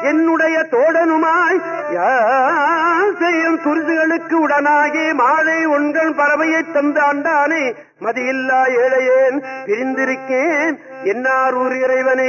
என்னுடைய தோழனுமாய் யார் செய்யும் துரிதுகளுக்கு உடனாகி மாலை உண்கள் பறவையை தந்து ஆண்டானே மதியில்லா ஏழையேன் பிரிந்திருக்கேன் என்னார் ஊர் இறைவனே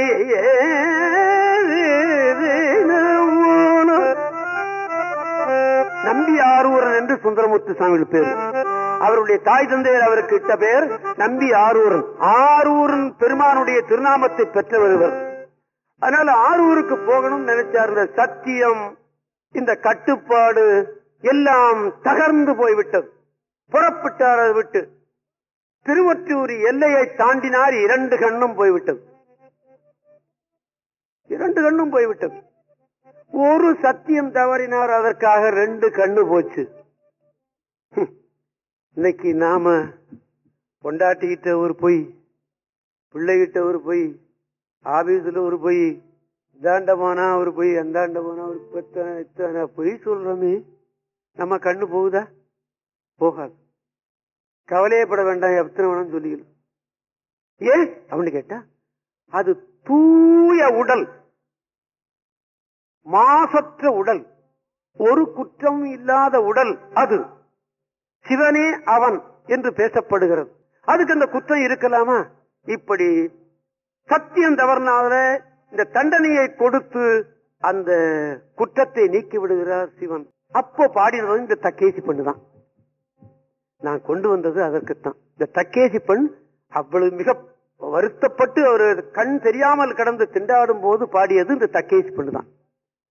நம்பி ஆரூரன் என்று சுந்தரமுத்து சாமி பேர் அவருடைய தாய் தந்தையர் அவருக்கு இட்ட பெயர் நம்பி ஆரூரன் ஆரூரன் பெருமானுடைய திருநாமத்தை பெற்றவர் இவர் அதனால ஆரூருக்கு போகணும் நினைச்சார் இந்த சத்தியம் இந்த கட்டுப்பாடு எல்லாம் தகர்ந்து போய்விட்டது புறப்பட்டார் அதை விட்டு திருவொற்றியூர் எல்லையை தாண்டினார் இரண்டு கண்ணும் போய்விட்டது இரண்டு கண்ணும் போய்விட்டது ஒரு சத்தியம் தவறினார் அதற்காக ரெண்டு கண்ணு போச்சு ஹம். இன்னைக்கு நாம பொண்டாட்டிக்கிட்ட ஒரு பொய் பிள்ளைகிட்ட ஒரு பொய் ஆபீஸ்ல ஒரு பொய் இந்தாண்ட போனா ஒரு பொய் அந்தாண்ட போனா ஒரு பத்தனை இத்தனை பொய் சொல்றோமே நம்ம கண்ணு போகுதா போகாது கவலையப்பட வேண்டாம் எத்தனை வேணாம் சொல்லிக்கலாம் ஏன் அப்படின்னு கேட்டா அது தூய உடல் மாசற்ற உடல் ஒரு குற்றம் இல்லாத உடல் அது சிவனே அவன் என்று பேசப்படுகிறது அதுக்கு அந்த குற்றம் இருக்கலாமா இப்படி சத்தியம் தவறினால இந்த தண்டனையை கொடுத்து அந்த குற்றத்தை நீக்கி விடுகிறார் சிவன் அப்போ பாடினது இந்த தக்கேசி பண்ணுதான் நான் கொண்டு வந்தது அதற்குத்தான் இந்த தக்கேசி பெண் அவ்வளவு மிக வருத்தப்பட்டு அவர் கண் தெரியாமல் கடந்து திண்டாடும் போது பாடியது இந்த தக்கேசி பெண்ணு தான்